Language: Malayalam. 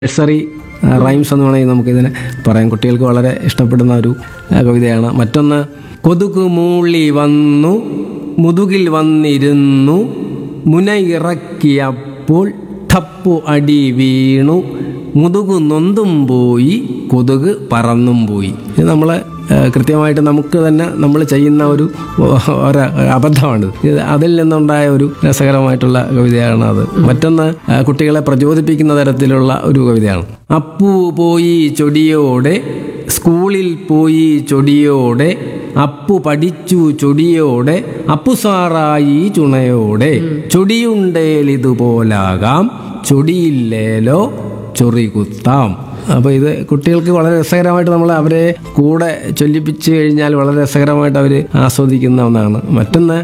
നഴ്സറി റൈംസ് എന്ന് വേണമെങ്കിൽ നമുക്കിതിനെ പറയാം കുട്ടികൾക്ക് വളരെ ഇഷ്ടപ്പെടുന്ന ഒരു ആ, കവിതയാണ് മറ്റൊന്ന് കൊതുക് മൂളി വന്നു മുതുകിൽ വന്നിരുന്നു മുനയിറക്കിയപ്പോൾ ടപ്പു അടി വീണു മുതുകു നൊന്തും പോയി കൊതുക് പറന്നും പോയി ഇത് നമ്മളെ ആ, കൃത്യമായിട്ട് നമുക്ക് തന്നെ നമ്മൾ ചെയ്യുന്ന ഒരു ഒരു അബദ്ധമാണ് ഇത് അതിൽ നിന്നുണ്ടായ ഒരു രസകരമായിട്ടുള്ള കവിതയാണ് അത് മറ്റൊന്ന് ആ, കുട്ടികളെ പ്രചോദിപ്പിക്കുന്ന തരത്തിലുള്ള ഒരു കവിതയാണ് അപ്പു പോയി ചൊടിയോടെ സ്കൂളിൽ പോയി ചൊടിയോടെ അപ്പു പഠിച്ചു ചൊടിയോടെ അപ്പു സാറായി ചുണയോടെ ചൊടിയുണ്ടേൽ ഇതുപോലാകാം ചൊടിയില്ലേലോ ചൊറി കുത്താം അപ്പോൾ ഇത് കുട്ടികൾക്ക് വളരെ രസകരമായിട്ട് നമ്മൾ അവരെ കൂടെ ചൊല്ലിപ്പിച്ച് കഴിഞ്ഞാൽ വളരെ രസകരമായിട്ട് അവർ ആസ്വദിക്കുന്ന ഒന്നാണ് മറ്റൊന്ന്